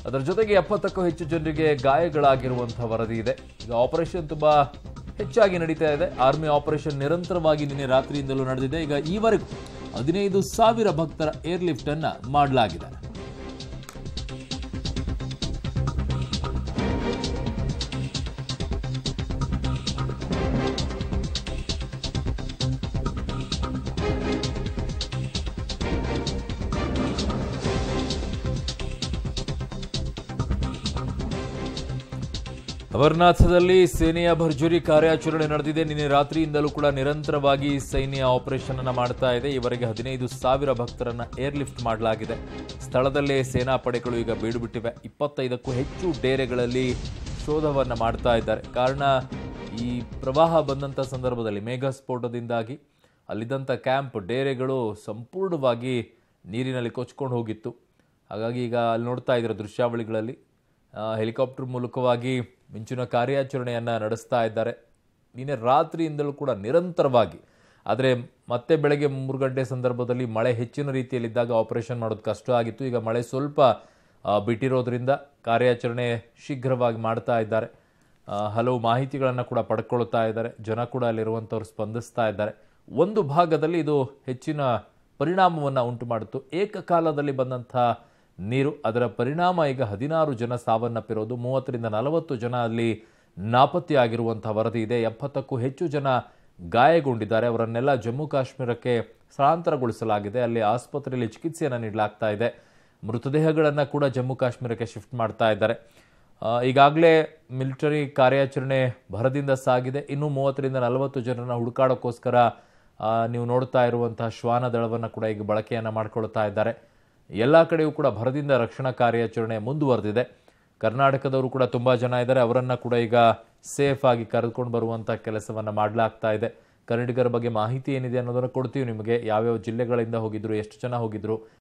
ಅದರ ಜೊತೆಗೆ ಎಪ್ಪತ್ತಕ್ಕೂ ಹೆಚ್ಚು ಜನರಿಗೆ ಗಾಯಗಳಾಗಿರುವಂತಹ ವರದಿ ಇದೆ ಈಗ ಆಪರೇಷನ್ ತುಂಬಾ ಹೆಚ್ಚಾಗಿ ನಡೀತಾ ಇದೆ ಆರ್ಮಿ ಆಪರೇಷನ್ ನಿರಂತರವಾಗಿ ನಿನ್ನೆ ರಾತ್ರಿಯಿಂದಲೂ ನಡೆದಿದೆ ಈಗ ಈವರೆಗೂ ಹದಿನೈದು ಸಾವಿರ ಭಕ್ತರ ಏರ್ಲಿಫ್ಟ್ ಅನ್ನ ಮಾಡಲಾಗಿದೆ ಅಮರನಾಥದಲ್ಲಿ ಸೇನೆಯ ಭರ್ಜರಿ ಕಾರ್ಯಾಚರಣೆ ನಡೆದಿದೆ ನಿನ್ನೆ ರಾತ್ರಿಯಿಂದಲೂ ಕೂಡ ನಿರಂತರವಾಗಿ ಸೈನ್ಯ ಆಪರೇಷನ್ ಅನ್ನ ಮಾಡ್ತಾ ಇದೆ ಇವರೆಗೆ ಹದಿನೈದು ಸಾವಿರ ಭಕ್ತರನ್ನ ಏರ್ಲಿಫ್ಟ್ ಮಾಡಲಾಗಿದೆ ಸ್ಥಳದಲ್ಲೇ ಸೇನಾ ಪಡೆಗಳು ಈಗ ಬೀಡು ಬಿಟ್ಟಿವೆ ಇಪ್ಪತ್ತೈದಕ್ಕೂ ಹೆಚ್ಚು ಡೇರೆಗಳಲ್ಲಿ ಶೋಧವನ್ನ ಮಾಡ್ತಾ ಇದ್ದಾರೆ ಕಾರಣ ಈ ಪ್ರವಾಹ ಬಂದಂತ ಸಂದರ್ಭದಲ್ಲಿ ಮೇಘ ಸ್ಫೋಟದಿಂದಾಗಿ ಅಲ್ಲಿದ್ದಂಥ ಕ್ಯಾಂಪ್ ಡೇರೆಗಳು ಸಂಪೂರ್ಣವಾಗಿ ನೀರಿನಲ್ಲಿ ಕೊಚ್ಕೊಂಡು ಹೋಗಿತ್ತು ಹಾಗಾಗಿ ಈಗ ಅಲ್ಲಿ ನೋಡ್ತಾ ಇದ್ದೀರ ದೃಶ್ಯಾವಳಿಗಳಲ್ಲಿ ಆ, ಹೆಲಿಕಾಪ್ಟರ್ ಮೂಲಕವಾಗಿ ಮಿಂಚಿನ ಕಾರ್ಯಾಚರಣೆಯನ್ನು ನಡೆಸ್ತಾ ಇದ್ದಾರೆ ನಿನ್ನೆ ರಾತ್ರಿಯಿಂದಲೂ ಕೂಡ ನಿರಂತರವಾಗಿ ಆದರೆ ಮತ್ತೆ ಬೆಳಗ್ಗೆ ಮೂರು ಗಂಟೆ ಸಂದರ್ಭದಲ್ಲಿ ಮಳೆ ಹೆಚ್ಚಿನ ರೀತಿಯಲ್ಲಿದ್ದಾಗ ಆಪರೇಷನ್ ಮಾಡೋದು ಕಷ್ಟ ಆಗಿತ್ತು ಈಗ ಮಳೆ ಸ್ವಲ್ಪ ಆ, ಬಿಟ್ಟಿರೋದ್ರಿಂದ ಕಾರ್ಯಾಚರಣೆ ಶೀಘ್ರವಾಗಿ ಮಾಡ್ತಾ ಇದ್ದಾರೆ ಆ, ಹಲವು ಮಾಹಿತಿಗಳನ್ನು ಕೂಡ ಪಡ್ಕೊಳ್ತಾ ಇದ್ದಾರೆ ಜನ ಕೂಡ ಅಲ್ಲಿರುವಂಥವ್ರು ಸ್ಪಂದಿಸ್ತಾ ಇದ್ದಾರೆ ಒಂದು ಭಾಗದಲ್ಲಿ ಇದು ಹೆಚ್ಚಿನ ಪರಿಣಾಮವನ್ನು ಉಂಟು ಮಾಡಿತ್ತು ಏಕಕಾಲದಲ್ಲಿ ಬಂದಂಥ ನೀರು ಅದರ ಪರಿಣಾಮ ಈಗ ಹದಿನಾರು ಜನ ಸಾವನ್ನಪ್ಪಿರೋದು ಮೂವತ್ತರಿಂದ ನಲವತ್ತು ಜನ ಅಲ್ಲಿ ನಾಪತ್ತೆಯಾಗಿರುವಂತಹ ವರದಿ ಇದೆ ಎಪ್ಪತ್ತಕ್ಕೂ ಹೆಚ್ಚು ಜನ ಗಾಯಗೊಂಡಿದ್ದಾರೆ ಅವರನ್ನೆಲ್ಲ ಜಮ್ಮು ಕಾಶ್ಮೀರಕ್ಕೆ ಸ್ಥಳಾಂತರಗೊಳಿಸಲಾಗಿದೆ ಅಲ್ಲಿ ಆಸ್ಪತ್ರೆಯಲ್ಲಿ ಚಿಕಿತ್ಸೆಯನ್ನು ನೀಡಲಾಗ್ತಾ ಇದೆ ಮೃತದೇಹಗಳನ್ನು ಕೂಡ ಜಮ್ಮು ಕಾಶ್ಮೀರಕ್ಕೆ ಶಿಫ್ಟ್ ಮಾಡ್ತಾ ಇದ್ದಾರೆ ಈಗಾಗಲೇ ಮಿಲಿಟರಿ ಕಾರ್ಯಾಚರಣೆ ಭರದಿಂದ ಸಾಗಿದೆ ಇನ್ನು ಮೂವತ್ತರಿಂದ ನಲವತ್ತು ಜನರನ್ನ ಹುಡುಕಾಡೋಕ್ಕೋಸ್ಕರ ಆ, ನೀವು ನೋಡ್ತಾ ಇರುವಂತಹ ಶ್ವಾನ ದಳವನ್ನು ಕೂಡ ಈಗ ಬಳಕೆಯನ್ನು ಮಾಡ್ಕೊಳ್ತಾ ಇದ್ದಾರೆ ಎಲ್ಲ ಕಡೆಯೂ ಕೂಡ ಭರದಿಂದ ರಕ್ಷಣಾ ಕಾರ್ಯಾಚರಣೆ ಮುಂದುವರೆದಿದೆ ಕರ್ನಾಟಕದವರು ಕೂಡ ತುಂಬ ಜನ ಇದ್ದಾರೆ ಅವರನ್ನ ಕೂಡ ಈಗ ಸೇಫ್ ಆಗಿ ಕರೆದುಕೊಂಡು ಬರುವಂಥ ಕೆಲಸವನ್ನು ಮಾಡಲಾಗ್ತಾ ಇದೆ ಕನ್ನಡಿಗರ ಬಗ್ಗೆ ಮಾಹಿತಿ ಏನಿದೆ ಅನ್ನೋದನ್ನು ಕೊಡ್ತೀವಿ ನಿಮಗೆ ಯಾವ್ಯಾವ ಜಿಲ್ಲೆಗಳಿಂದ ಹೋಗಿದ್ರು ಎಷ್ಟು ಜನ ಹೋಗಿದ್ರು